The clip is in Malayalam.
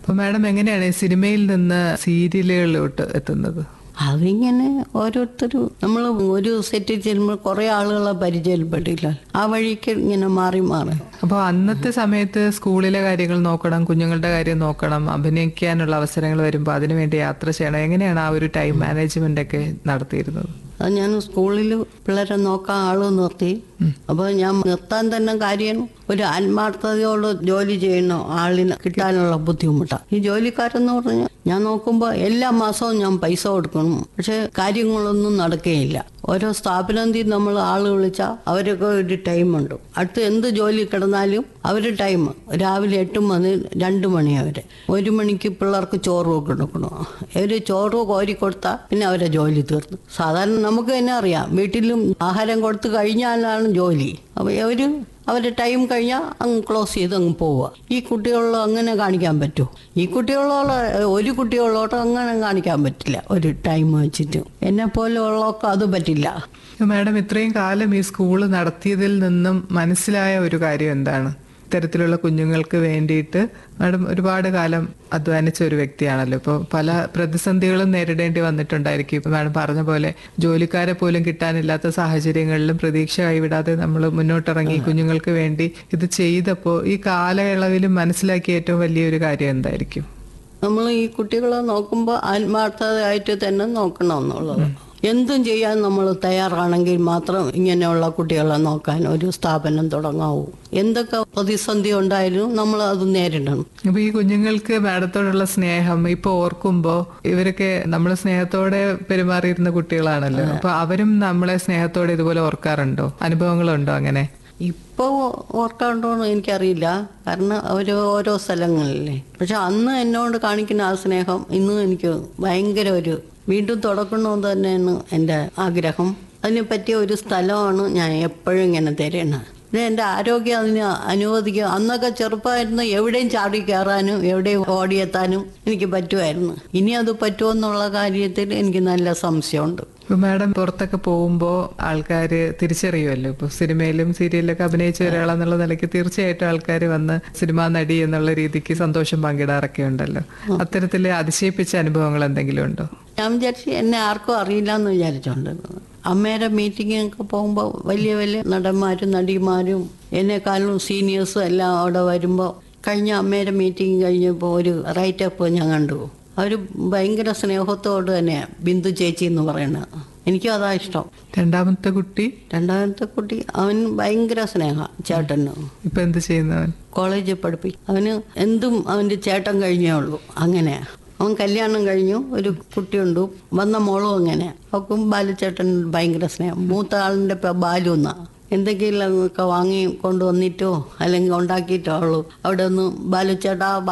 അപ്പൊ മാഡം എങ്ങനെയാണ് ഈ സിനിമയിൽ നിന്ന് സീരിയലുകളിലോട്ട് എത്തുന്നത് അതിങ്ങനെ ഓരോരുത്തരും നമ്മൾ ഒരു സെറ്റിൽ ചെല്ലുമ്പോൾ കുറേ ആളുകളെ പരിചയപ്പെട്ടില്ല ആ വഴിക്ക് ഇങ്ങനെ മാറി മാറി അപ്പോൾ അന്നത്തെ സമയത്ത് സ്കൂളിലെ കാര്യങ്ങൾ നോക്കണം കുഞ്ഞുങ്ങളുടെ കാര്യം നോക്കണം അഭിനയിക്കാനുള്ള അവസരങ്ങൾ വരുമ്പോൾ അതിനുവേണ്ടി യാത്ര ചെയ്യണം എങ്ങനെയാണ് ആ ഒരു ടൈം മാനേജ്മെന്റ് ഒക്കെ നടത്തിയിരുന്നത് അത് ഞാൻ സ്കൂളിൽ പിള്ളേരെ നോക്കാൻ ആള് നിർത്തി അപ്പോൾ ഞാൻ നിർത്താൻ തന്നെ കാര്യം ഒരു ആത്മാർത്ഥതയോട് ജോലി ചെയ്യുന്ന ആളിന് കിട്ടാനുള്ള ബുദ്ധിമുട്ടാണ് ഈ ജോലിക്കാരെന്ന് പറഞ്ഞാൽ ഞാൻ നോക്കുമ്പോൾ എല്ലാ മാസവും ഞാൻ പൈസ കൊടുക്കണം പക്ഷെ കാര്യങ്ങളൊന്നും നടക്കുകയില്ല ഓരോ സ്ഥാപനത്തിൽ നമ്മൾ ആൾ വിളിച്ചാൽ അവരൊക്കെ ഒരു ടൈമുണ്ട് അടുത്ത് എന്ത് ജോലി കിടന്നാലും അവർ ടൈം രാവിലെ എട്ട് മണി രണ്ട് മണി വരെ ഒരു മണിക്ക് പിള്ളേർക്ക് ചോറ് കൊടുക്കണം അവർ ചോറ് കോരി കൊടുത്താൽ പിന്നെ അവരെ ജോലി തീർന്നു സാധാരണ നമുക്ക് തന്നെ അറിയാം വീട്ടിലും ആഹാരം കൊടുത്തു കഴിഞ്ഞാലാണ് ജോലി അപ്പോൾ അവർ അവരുടെ ടൈം കഴിഞ്ഞാൽ അങ്ങ് ക്ലോസ് ചെയ്ത് അങ്ങ് പോവുക ഈ കുട്ടികളോ അങ്ങനെ കാണിക്കാൻ പറ്റുമോ ഈ കുട്ടികളോട് ഒരു കുട്ടികളോട് അങ്ങനെ കാണിക്കാൻ പറ്റില്ല ഒരു ടൈം വെച്ചിട്ട് എന്നെ പോലെ ഉള്ളവർക്ക് അത് പറ്റില്ല മാഡം ഇത്രയും കാലം ഈ സ്കൂള് നടത്തിയതിൽ നിന്നും മനസ്സിലായ ഒരു കാര്യം എന്താണ് ഇത്തരത്തിലുള്ള കുഞ്ഞുങ്ങൾക്ക് വേണ്ടിയിട്ട് മാഡം ഒരുപാട് കാലം അധ്വാനിച്ച ഒരു വ്യക്തിയാണല്ലോ ഇപ്പോൾ പല പ്രതിസന്ധികളും നേരിടേണ്ടി വന്നിട്ടുണ്ടായിരിക്കും ഇപ്പൊ മാഡം പറഞ്ഞ പോലെ ജോലിക്കാരെ പോലും കിട്ടാനില്ലാത്ത സാഹചര്യങ്ങളിലും പ്രതീക്ഷ കൈവിടാതെ നമ്മൾ മുന്നോട്ടിറങ്ങി കുഞ്ഞുങ്ങൾക്ക് വേണ്ടി ഇത് ചെയ്തപ്പോൾ ഈ കാലയളവിലും മനസ്സിലാക്കിയ ഏറ്റവും വലിയൊരു കാര്യം എന്തായിരിക്കും നമ്മൾ ഈ കുട്ടികളെ നോക്കുമ്പോൾ ആത്മാർത്ഥതയായിട്ട് തന്നെ നോക്കണം എന്നുള്ളത് എന്തും ചെയ്യാൻ നമ്മൾ തയ്യാറാണെങ്കിൽ മാത്രം ഇങ്ങനെയുള്ള കുട്ടികളെ നോക്കാൻ ഒരു സ്ഥാപനം തുടങ്ങാവൂ എന്തൊക്കെ പ്രതിസന്ധി ഉണ്ടായാലും നമ്മൾ അത് നേരിടണം അപ്പൊ ഈ കുഞ്ഞുങ്ങൾക്ക് മാഡത്തോടുള്ള സ്നേഹം ഇപ്പൊ ഓർക്കുമ്പോ ഇവരൊക്കെ നമ്മൾ സ്നേഹത്തോടെ പെരുമാറിയിരുന്ന കുട്ടികളാണല്ലോ അപ്പൊ അവരും നമ്മളെ സ്നേഹത്തോടെ ഇതുപോലെ ഓർക്കാറുണ്ടോ അനുഭവങ്ങളുണ്ടോ അങ്ങനെ ഇപ്പോൾ ഓർക്കാണ്ടോന്ന് എനിക്കറിയില്ല കാരണം അവർ ഓരോ സ്ഥലങ്ങളിലേ പക്ഷെ അന്ന് എന്നോട് കാണിക്കുന്ന ആ സ്നേഹം ഇന്നും എനിക്ക് ഭയങ്കര ഒരു വീണ്ടും തുടക്കണമെന്ന് തന്നെയാണ് എൻ്റെ ആഗ്രഹം അതിന് പറ്റിയ ഒരു സ്ഥലമാണ് ഞാൻ എപ്പോഴും ഇങ്ങനെ തരുന്നത് പിന്നെ എൻ്റെ ആരോഗ്യം അതിന് അനുവദിക്കുക അന്നൊക്കെ ചെറുപ്പമായിരുന്നു എവിടെയും ചാടി കയറാനും എവിടെയും ഓടിയെത്താനും എനിക്ക് പറ്റുമായിരുന്നു ഇനി അത് പറ്റുമോ എന്നുള്ള കാര്യത്തിൽ എനിക്ക് നല്ല സംശയമുണ്ട് ഇപ്പൊ മാഡം പുറത്തൊക്കെ പോകുമ്പോ ആൾക്കാര് തിരിച്ചറിയുമല്ലോ ഇപ്പൊ സിനിമയിലും സീരിയലിലൊക്കെ അഭിനയിച്ച ഒരാളെന്നുള്ള നിലയ്ക്ക് തീർച്ചയായിട്ടും ആൾക്കാർ വന്ന് സിനിമാ നടി എന്നുള്ള രീതിക്ക് സന്തോഷം പങ്കിടാറൊക്കെ ഉണ്ടല്ലോ അത്തരത്തില് അതിശയിപ്പിച്ച അനുഭവങ്ങൾ എന്തെങ്കിലും ഉണ്ടോ ഞാൻ വിചാരിച്ചു എന്നെ ആർക്കും അറിയില്ല എന്ന് വിചാരിച്ചോണ്ടിരുന്നത് അമ്മയുടെ മീറ്റിങ്ങിനൊക്കെ പോകുമ്പോൾ വലിയ വലിയ നടന്മാരും നടിമാരും എന്നെക്കാളും സീനിയേഴ്സും എല്ലാം അവിടെ വരുമ്പോൾ കഴിഞ്ഞ അമ്മയുടെ മീറ്റിംഗ് കഴിഞ്ഞപ്പോൾ ഒരു റൈറ്റപ്പ് ഞാൻ കണ്ടു അവർ ഭയങ്കര സ്നേഹത്തോട് തന്നെ ബിന്ദു ചേച്ചി എന്ന് പറയുന്നത് എനിക്കും അതാ ഇഷ്ടം രണ്ടാമത്തെ കുട്ടി രണ്ടാമത്തെ കുട്ടി അവൻ ഭയങ്കര സ്നേഹ ചേട്ടന് ഇപ്പൊ എന്ത് ചെയ്യുന്നവൻ കോളേജിൽ പഠിപ്പിക്കും അവന് എന്തും അവൻ്റെ ചേട്ടൻ കഴിഞ്ഞേ ഉള്ളൂ അങ്ങനെ അവൻ കല്യാണം കഴിഞ്ഞു ഒരു കുട്ടിയുണ്ട് വന്ന മോളും അങ്ങനെ അവക്കും ബാലുചേട്ടൻ ഭയങ്കര സ്നേഹം മൂത്ത ആളിൻ്റെ ഇപ്പം ബാലു എന്നാ എന്തെങ്കിലും ഒക്കെ വാങ്ങി കൊണ്ടുവന്നിട്ടോ അല്ലെങ്കിൽ ഉണ്ടാക്കിയിട്ടോ ഉള്ളൂ അവിടെ ഒന്ന് ബാലുച്ചേട്ടാ